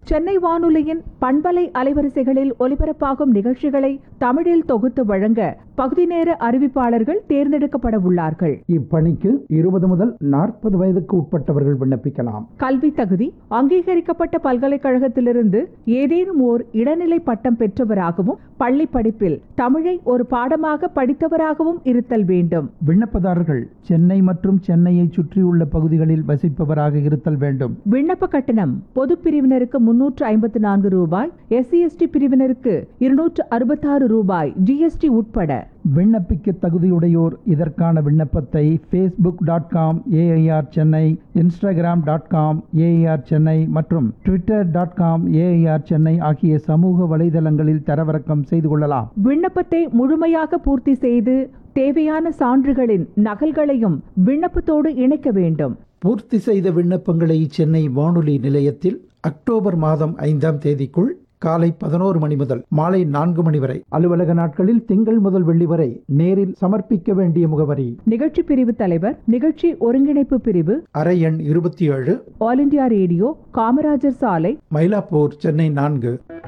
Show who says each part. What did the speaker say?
Speaker 1: சென்னை வானொலியின் பண்பலை அலைவரிசைகளில் ஒலிபரப்பாகும் நிகழ்ச்சிகளை தமிழில் தொகுத்து வழங்க பகுதி நேர அறிவிப்பாளர்கள் தேர்ந்தெடுக்கப்பட உள்ளார்கள்
Speaker 2: இப்பணிக்கு இருபது முதல் நாற்பது வயதுக்கு உட்பட்டவர்கள் விண்ணப்பிக்கலாம்
Speaker 1: கல்வி தகுதி அங்கீகரிக்கப்பட்ட பல்கலைக்கழகத்திலிருந்து ஏதேனும் ஓர் இடைநிலை பட்டம் பெற்றவராகவும் பள்ளி படிப்பில் தமிழை ஒரு பாடமாக படித்தவராகவும் இருத்தல் வேண்டும்
Speaker 2: விண்ணப்பதாரர்கள் சென்னை மற்றும் சென்னையை சுற்றியுள்ள பகுதிகளில் வசிப்பவராக இருத்தல் வேண்டும்
Speaker 1: விண்ணப்ப கட்டணம் பொது பிரிவினருக்கு முன்னூற்று ஐம்பத்து நான்கு ரூபாய் எஸ்சி எஸ்டி பிரிவினருக்கு இருநூற்று அறுபத்தாறு ரூபாய் ஜிஎஸ்டி உட்பட
Speaker 2: விண்ணப்பிக்க தகுதியுடையோர் இதற்கான விண்ணப்பத்தை Facebook dot com AIR Chennai Instagram dot com AIR Chennai மற்றும் Twitter dot com AIR Chennai ஆகிய சமூக வலைதளங்களில் தரவிறக்கம் செய்து கொள்ளலாம்
Speaker 1: விண்ணப்பத்தை முழுமையாக பூர்த்தி செய்து தேவையான சான்றுகளின் நகல்களையும் விண்ணப்பத்தோடு இணைக்க வேண்டும்
Speaker 2: பூர்த்தி செய்த விண்ணப்பங்களை சென்னை வானொலி நிலையத்தில் அக்டோபர் மாதம் ஐந்தாம் தேதிக்குள் காலை பதினோரு மணி முதல் மாலை நான்கு மணி வரை அலுவலக நாட்களில் திங்கள் முதல் வெள்ளி வரை நேரில் சமர்ப்பிக்க வேண்டிய முகவரி
Speaker 1: நிகழ்ச்சி பிரிவு தலைவர் நிகழ்ச்சி ஒருங்கிணைப்பு பிரிவு
Speaker 2: அறை எண் இருபத்தி ஏழு
Speaker 1: ஆல் இண்டியா ரேடியோ காமராஜர் சாலை
Speaker 2: மயிலாப்பூர் சென்னை நான்கு